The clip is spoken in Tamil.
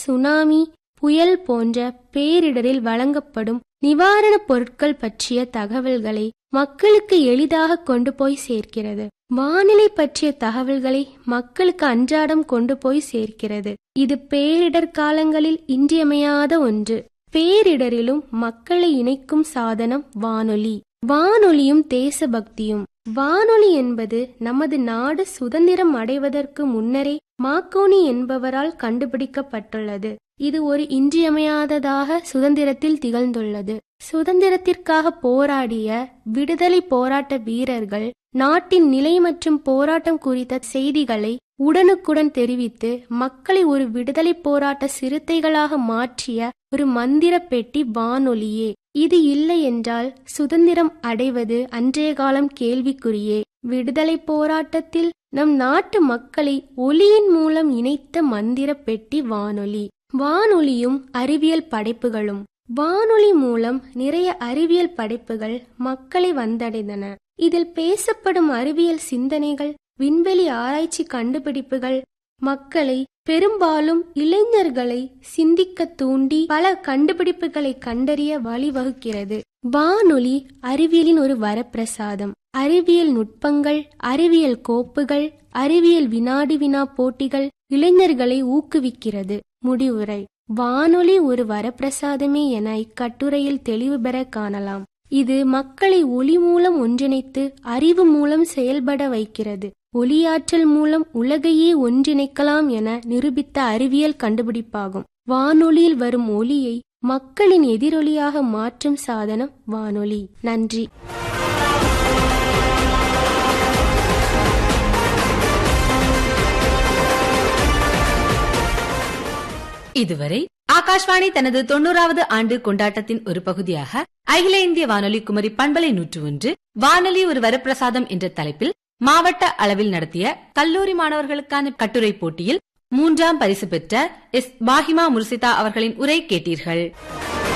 சுனாமி புயல் போன்ற பேரிடரில் வழங்கப்படும் நிவாரணப் பொருட்கள் பற்றிய தகவல்களை மக்களுக்கு எளிதாக கொண்டு போய் சேர்க்கிறது வானிலை பற்றிய தகவல்களை மக்களுக்கு அன்றாடம் கொண்டு போய் சேர்க்கிறது இது பேரிடர் காலங்களில் இன்றியமையாத ஒன்று பேரிடரிலும் மக்களை இணைக்கும் சாதனம் வானொலி வானொலியும் தேசபக்தியும் வானொலி என்பது நமது நாடு சுதந்திரம் அடைவதற்கு முன்னரே மாக்கோனி என்பவரால் கண்டுபிடிக்கப்பட்டுள்ளது இது ஒரு இன்றியமையாததாக சுதந்திரத்தில் திகழ்ந்துள்ளது சுதந்திரத்திற்காக போராடிய விடுதலை போராட்ட வீரர்கள் நாட்டின் நிலை மற்றும் போராட்டம் குறித்த செய்திகளை உடனுக்குடன் தெரிவித்து மக்களை ஒரு விடுதலை போராட்ட சிறுத்தைகளாக மாற்றிய ஒரு மந்திர பெட்டி வானொலியே இது இல்லை என்றால் சுதந்திரம் அடைவது அன்றைய காலம் கேள்விக்குரியே விடுதலை போராட்டத்தில் நம் நாட்டு மக்களை ஒளியின் மூலம் இணைத்த மந்திர பெட்டி வானொலி வானொலியும் அறிவியல் படைப்புகளும் வானொலி மூலம் நிறைய அறிவியல் படைப்புகள் மக்களை வந்தடைந்தன இதில் பேசப்படும் அறிவியல் சிந்தனைகள் விண்வெளி ஆராய்ச்சி கண்டுபிடிப்புகள் மக்களை பெரும்பாலும் இளைஞர்களை சிந்திக்க தூண்டி பல கண்டுபிடிப்புகளை கண்டறிய வழிவகுக்கிறது வானொலி அறிவியலின் ஒரு வரப்பிரசாதம் அறிவியல் நுட்பங்கள் அறிவியல் கோப்புகள் அறிவியல் வினாடி வினா போட்டிகள் இளைஞர்களை ஊக்குவிக்கிறது முடிவுரை வானொலி ஒரு வரப்பிரசாதமே என இக்கட்டுரையில் தெளிவு பெற காணலாம் இது மக்களை ஒளி மூலம் ஒன்றிணைத்து அறிவு மூலம் செயல்பட வைக்கிறது ஒளியாற்றல் மூலம் உலகையே ஒன்றிணைக்கலாம் என நிரூபித்த அறிவியல் கண்டுபிடிப்பாகும் வானொலியில் வரும் ஒளியை மக்களின் எதிரொலியாக மாற்றும் சாதனம் வானொலி நன்றி இதுவரை ஆகாஷ்வாணி தனது தொண்ணூறாவது ஆண்டு கொண்டாட்டத்தின் ஒரு பகுதியாக அகில இந்திய வானொலி குமரி பண்பலை நூற்று ஒன்று வானொலி ஒரு வரப்பிரசாதம் என்ற தலைப்பில் மாவட்ட அளவில் நடத்திய கல்லூரி மாணவர்களுக்கான கட்டுரை போட்டியில் மூன்றாம் பரிசு பெற்ற எஸ் பாஹிமா முர்சிதா அவர்களின் உரை கேட்டீர்கள்